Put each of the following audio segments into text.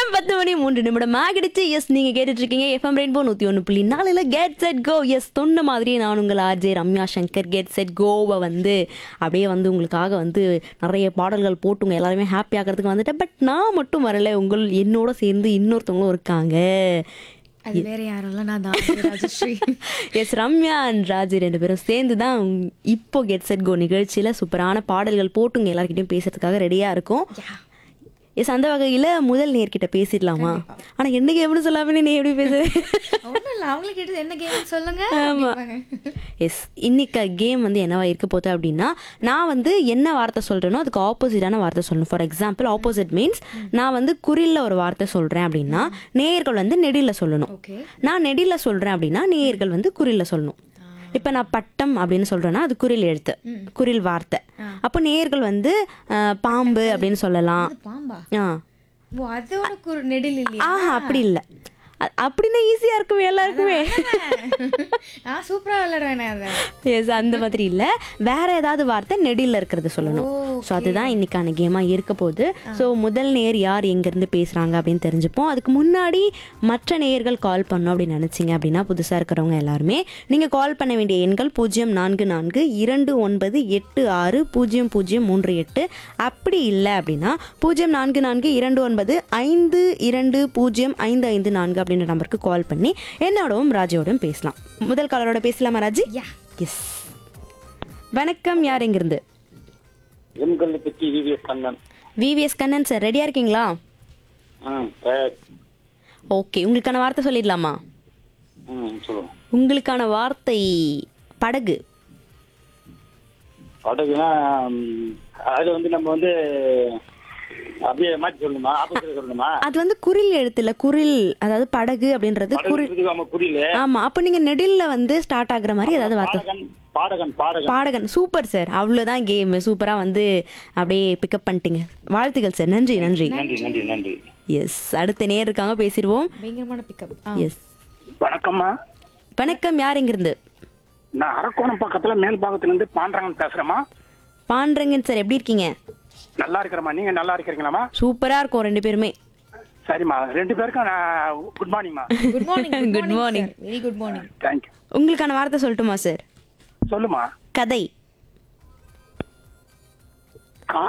நேரம் பத்து மணி மூன்று நிமிடம் ஆகிடுச்சு எஸ் நீங்க கேட்டுட்டு இருக்கீங்க எஃப்எம் ரெயின்போ நூத்தி ஒன்று புள்ளி நாலுல கெட் செட் கோ எஸ் சொன்ன மாதிரியே நான் உங்கள் RJ Ramya Shankar get set Kovai வந்து அப்படியே வந்து உங்களுக்காக வந்து நிறைய பாடல்கள் போட்டு உங்க எல்லாருமே ஹாப்பி ஆகிறதுக்கு வந்துட்டேன் பட் நான் மட்டும் வரல உங்கள் என்னோட சேர்ந்து இன்னொருத்தவங்களும் இருக்காங்க அது வேற யாரும் இல்ல நான் தான் ராஜஸ்ரீ எஸ் ரம்யா அண்ட் ராஜி ரெண்டு பேரும் சேர்ந்து தான் உங்க- இப்போ கெட் செட் கோ நிகழ்ச்சியில் சூப்பரான பாடல்கள் போட்டு உங்க எல்லாருக்கிட்டையும் பேசுறதுக்காக ரெடியாக இருக்கும் எஸ் அந்த வகையில் முதல் நேர்கிட்ட பேசிடலாமா ஆனால் என்ன கேம்னு சொல்லாம நீ எப்படி பேசு ஒண்ணும் இல்ல அவங்களுக்கு கேட்டது என்ன கேம் சொல்லுங்க அப்படிம்பாங்க. எஸ் இன்னைக்கு கேம் வந்து என்னவா இருக்க போகுது அப்படின்னா நான் வந்து என்ன வார்த்தை சொல்றேனோ அதுக்கு ஆப்போசிட்டான வார்த்தை சொல்லணும் ஃபார் எக்ஸாம்பிள் ஆப்போசிட் மீன்ஸ் நான் வந்து குறில்ல ஒரு வார்த்தை சொல்றேன் அப்படின்னா நேயர்கள் வந்து நெடில சொல்லணும் ஓகே நான் நெடில சொல்றேன் அப்படின்னா நேயர்கள் வந்து குறில்ல சொல்லணும் இப்ப நான் பட்டம் அப்படின்னு சொல்றேன்னா அது குறில் எழுத்து குறில் வார்த்தை அப்போ நேயர்கள் வந்து அஹ், பாம்பு அப்படின்னு சொல்லலாம் அது பாம்பா ஆ ஓ அதோட குறு நெடில் இல்லையா ஆஹா அப்படி இல்லை அப்படின்னா ஈஸியா இருக்குமே எல்லாருக்குமே நான் சூப்பரா விளையாடுவேன் அதை எஸ் அந்த மாதிரி இல்ல வேற ஏதாவது வார்த்தை நெடில இருக்கிறது சொல்லணும் ஸோ அதுதான் இன்னைக்கான கேமா இருக்க போகுது ஸோ முதல் நேர் யார் எங்க இருந்து பேசுறாங்க அப்படின்னு தெரிஞ்சுப்போம் அதுக்கு முன்னாடி மற்ற நேயர்கள் கால் பண்ணோம் அப்படின்னு நினைச்சீங்க அப்படின்னா புதுசா இருக்கிறவங்க எல்லாருமே நீங்க கால் பண்ண வேண்டிய எண்கள் பூஜ்ஜியம் நான்கு நான்கு இரண்டு ஒன்பது எட்டு ஆறு பூஜ்ஜியம் பூஜ்ஜியம் மூன்று எட்டு அப்படி இல்லை அப்படின்னா பூஜ்ஜியம் நான்கு நான்கு இரண்டு ஒன்பது ஐந்து இரண்டு பூஜ்ஜியம் ஐந்து ஐந்து நான்கு அப்படின்ற நம்பருக்கு கால் பண்ணி என்னோடவும் ராஜோடும் பேசலாம் முதல் காலரோட பேசலாமா ராஜி யா எஸ் வணக்கம் யார் எங்கிருந்து எண்களை பற்றி VVS Kannan VVS Kannan sir ரெடியா இருக்கீங்களா ம் சரி. ஓகே உங்களுக்கான வார்த்தை சொல்லிடலாமா ம் சொல்லுவோம் உங்களுக்கான வார்த்தை படகு படகுனா ம், அது வந்து நம்ம வந்து அப்படியே மாற்றி சொல்லணுமா ஆப்போசிட் சொல்லணுமா அது வந்து குரில் எழுத்துல குரில் அதாவது படகு அப்படின்றது குரில் படகு நம்ம புரியல ஆமா அப்ப நீங்க நெடில்ல வந்து ஸ்டார்ட் ஆகுற மாதிரி ஏதாவது வார்த்தை பாடகன் பாடகன் பாடகன் பாடகன் சூப்பர் சார் அவ்வளவுதான் கேம் சூப்பரா வந்து அப்படியே பிக்கப் பண்ணிட்டீங்க வாழ்த்துக்கள் சார் நன்றி நன்றி நன்றி நன்றி நன்றி எஸ் அடுத்த நேர் இருக்காங்க பேசிடுவோம் பயங்கரமான பிக்கப் எஸ் வணக்கம்மா வணக்கம் யார் எங்கிருந்து நான் அரக்கோணம் பக்கத்துல மேல் பாகத்துல இருந்து பாண்டரங்கன் பேசுறேம்மா பாண்டரங்கன் சார் எப்படி இருக்கீங்க நல்லா இருக்கிறேம்மா நீங்க நல்லா இருக்கிறீங்களாம்மா சூப்பரா இருக்கும் ரெண்டு பேருமே சரிம்மா ரெண்டு பேருக்கும் நான் குட் மார்னிங்மா good morning Good morning. Very good morning thank you உங்களுக்கான வார்த்தை சொல்லட்டுமா சார் சொல்லுமா கதை கா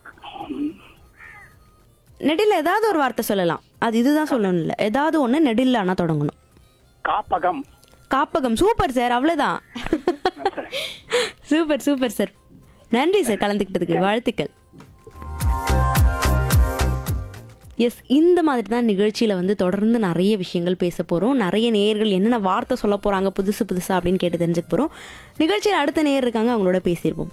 நெடில் ஏதாவது ஒரு வார்த்தை சொல்லலாம் அது இதுதான் சொல்லணும் இல்லை ஏதாவது ஒன்று நெடில் ஆனால் தொடங்கணும் காப்பகம் காப்பகம் சூப்பர் சார் அவ்வளோதான் சூப்பர் சூப்பர் சார் நன்றி சார் கலந்துக்கிட்டதுக்கு வாழ்த்துக்கள் எஸ் இந்த மாதிரி தான் நிகழ்ச்சியில் வந்து தொடர்ந்து நிறைய விஷயங்கள் பேச போகிறோம் நிறைய நேயர்கள் என்னென்ன வார்த்தை சொல்ல போகிறாங்க புதுசு புதுசாக அப்படின்னு கேட்டு தெரிஞ்சுக்க போகிறோம் நிகழ்ச்சியில் அடுத்த நேயர் இருக்காங்க அவங்களோட பேசியிருப்போம்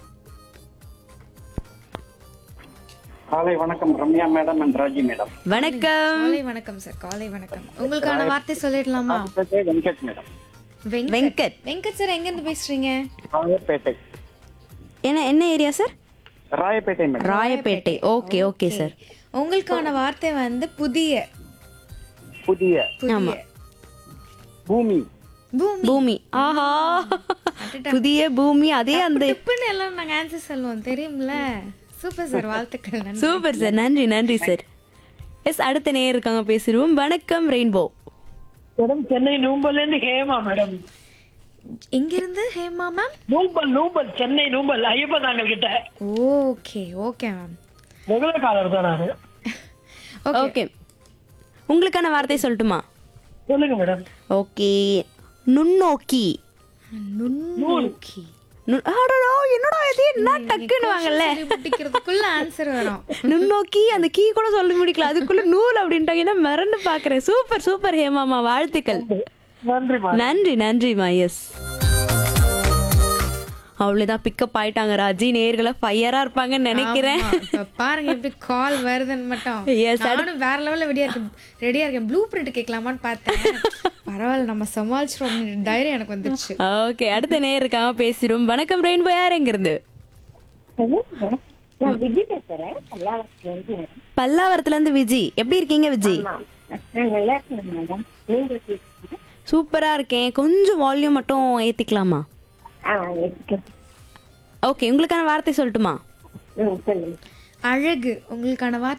காலை வணக்கம் Ramya madam and Raji madam வணக்கம் காலை வணக்கம் சார் காலை வணக்கம் உங்களுக்கான வார்த்தை சொல்லிடலாமா வெங்கட் மேடம் வெங்கட் வெங்கட் வெங்கட் சார் எங்க இருந்து பேசுறீங்க ராயப்பேட்டை என்ன என்ன area sir Royapettah madam Royapettah okay okay sir உங்களுக்கான வார்த்தை வந்து புதிய புதிய புதிய பூமி பூமி பூமி ஆஹா புதிய பூமி அதே அந்த டிப்புன்னு எல்லாம் நாங்க ஆன்சர் சொல்லுவோம் தெரியும்ல சூப்பர் சார் வாழ்த்துக்கள் நன்றி சூப்பர் சார் நன்றி நன்றி சார் எஸ் அடுத்த நேயர் இருக்காங்க பேசிடுவோம் வணக்கம் ரெயின்போ மேடம் சென்னை நூம்பல்ல இருந்து ஹேமா மேடம் எங்க இருந்து ஹேமா மேம் நூம்பல் நூம்பல் சென்னை நூம்பல் ஐயப்பன் தாங்கள் கிட்ட okay okay ma'am regular caller தான் நானு ஓகே உங்களுக்கான வார்த்தை சொல்லட்டுமா சொல்லுங்க மேடம் ஓகே நுண்ணோக்கி நுண்ணோக்கி நு- அடடா, என்னடா இது என்ன டக்குன்னு வாங்கல்ல சொல்லி முடிக்கிறதுக்குள்ள ஆன்சர் வரும் நுண்ணோக்கி அந்த கீ கூட சொல்லி முடிக்கல அதுக்குள்ள நூல் அப்படின்ட்டாங்கன்னா மிரண்டு பாக்குறேன் சூப்பர் சூப்பர் ஹேமாமா வாழ்த்துக்கள் நன்றிமா நன்றி நன்றிமா எஸ் அவ்வளவுதான் பிக்கப் ஆயிட்டாங்க ராஜி நேர்களை ஃபயரா இருப்பாங்கன்னு நினைக்கிறேன் ஆமா, இப்ப பாருங்க எப்படி கால் வருதுன்னு மட்டும் Yes, நானும் வேற லெவல்ல ரெடியா இருக்கேன் ரெடியா இருக்கேன் ப்ளூ பிரிண்ட் கேட்கலாமான்னு பார்த்தேன் பரவாயில்ல நம்ம சமாளிச்சிரும் தைரியம் எனக்கு வந்துருச்சு ஓகே அடுத்த நேர் இருக்காங்க பேசிடும் வணக்கம் ரெயின்போ யார் எங்க இருந்து நான் விஜய் பேசுறேன் பல்லாவரத்துல இருந்து மேடம் பல்லாவரத்துல இருந்து விஜி எப்படி இருக்கீங்க விஜி நான் நல்லா இருக்கேன் மேடம் நீங்க எப்படி இருக்கீங்க? சூப்பரா இருக்கேன் கொஞ்சம் வால்யூம் மட்டும் ஏத்திக்கலாமா ஆ இருக்கேன் ஓகே உங்களுக்கான வார்த்தை சொல்லட்டுமா ம் சொல்லுங்க அழகு உங்களுக்கான வார்த்தை